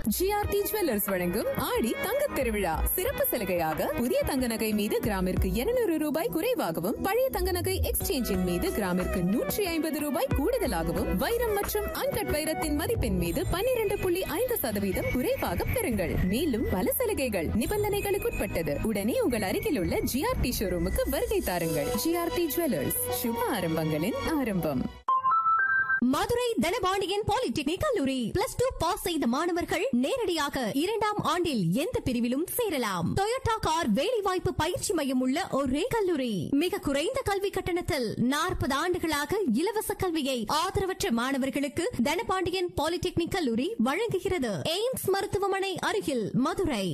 GRT jewellers வழங்கும் ஆடி தங்கத் திருவிழா சிறப்பு சலுகையாக புதிய தங்க நகை மீது கிராமிற்கு 200 ரூபாய் குறைவாகவும் பழைய தங்க நகை எக்ஸ்சேஞ்சின் மீது கிராமிற்கு நூற்றி ஐம்பது ரூபாய் கூடுதலாகவும் வைரம் மற்றும் அன்கட் வைரத்தின் மதிப்பின் மீது 12.5% புள்ளி ஐந்து சதவீதம் குறைவாக பெறுங்கள் மேலும் பல சலுகைகள் நிபந்தனைகளுக்குட்பட்டது உடனே உங்கள் அருகில் உள்ள ஜிஆர்டி ஷோரூமுக்கு வருகை தாருங்கள் ஜிஆர்டி ஜுவல்லர்ஸ் சுப ஆரம்பங்களின் ஆரம்பம் மதுரை தனபாண்டியன் பாலிடெக்னிக் கல்லூரி பிளஸ் டூ பாஸ் செய்த மாணவர்கள் நேரடியாக இரண்டாம் ஆண்டில் எந்த பிரிவிலும் சேரலாம் டொயோட்டா கார் வேலைவாய்ப்பு பயிற்சி மையம் உள்ள ஒரே கல்லூரி மிக குறைந்த கல்வி கட்டணத்தில் நாற்பது ஆண்டுகளாக இலவச கல்வியை ஆதரவற்ற மாணவர்களுக்கு தனபாண்டியன் பாலிடெக்னிக் கல்லூரி வழங்குகிறது எய்ம்ஸ் மருத்துவமனை அருகில் மதுரை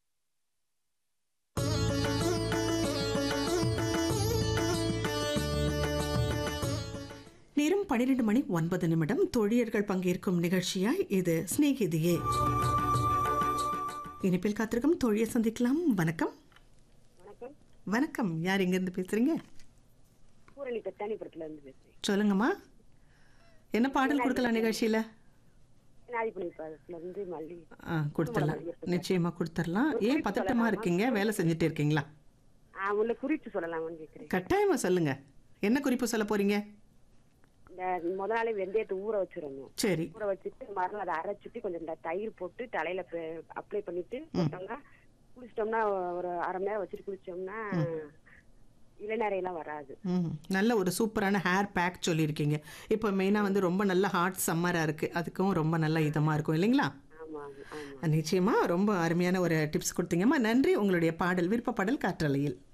நேரம் பன்னிரண்டு மணி ஒன்பது நிமிடம் தொழியர்கள் பங்கேற்கும் நிகழ்ச்சியாய் இது சிநேகிதியே இனிப்பில் காத்திருக்கும் தொழியை சந்திக்கலாம் வணக்கம் வணக்கம் வணக்கம் யார் எங்கேருந்து பேசுறீங்க பூரணி பெத்தானிபுரத்துல இருந்து பேசுறேன் சொல்லுங்கம்மா என்ன பாடல் கொடுக்கலாம் நிகழ்ச்சியில நாதிபுரம் பாதத்துல இருந்து மல்லி ஆ கொடுத்துடலாம் நிச்சயமா கொடுத்துடலாம் ஏன் பதட்டமா இருக்கீங்க வேலை செஞ்சுட்டு இருக்கீங்களா ஆ உள்ள குறிப்பு சொல்லலாம்னு கேக்குறேன் கட்டாயமா சொல்லுங்க என்ன குறிப்பு சொல்ல போறீங்க இந்த முத நாளே வெந்தயத்தை ஊற வச்சிடணும் சரி ஊற வச்சுட்டு மறுநாள் அதை அரைச்சிட்டு கொஞ்சம் இந்த தயிர் போட்டு தலையில அப்ளை பண்ணிட்டு போட்டோம்னா குளிச்சிட்டோம்னா ஒரு அரை மணி நேரம் வச்சுட்டு குளிச்சோம்னா இளநரையெல்லாம் வராது ம் நல்ல ஒரு சூப்பரான ஹேர் பேக் சொல்லியிருக்கீங்க இப்போ மெயினாக வந்து ரொம்ப நல்ல ஹாட் சம்மராக இருக்குது அதுக்கும் ரொம்ப நல்ல இதமாக இருக்கும் இல்லைங்களா ஆமா ஆமா நிச்சயமா ரொம்ப அருமையான ஒரு டிப்ஸ் கொடுத்தீங்கம்மா நன்றி உங்களுடைய பாடல் விருப்ப பாடல் காற்றலையில்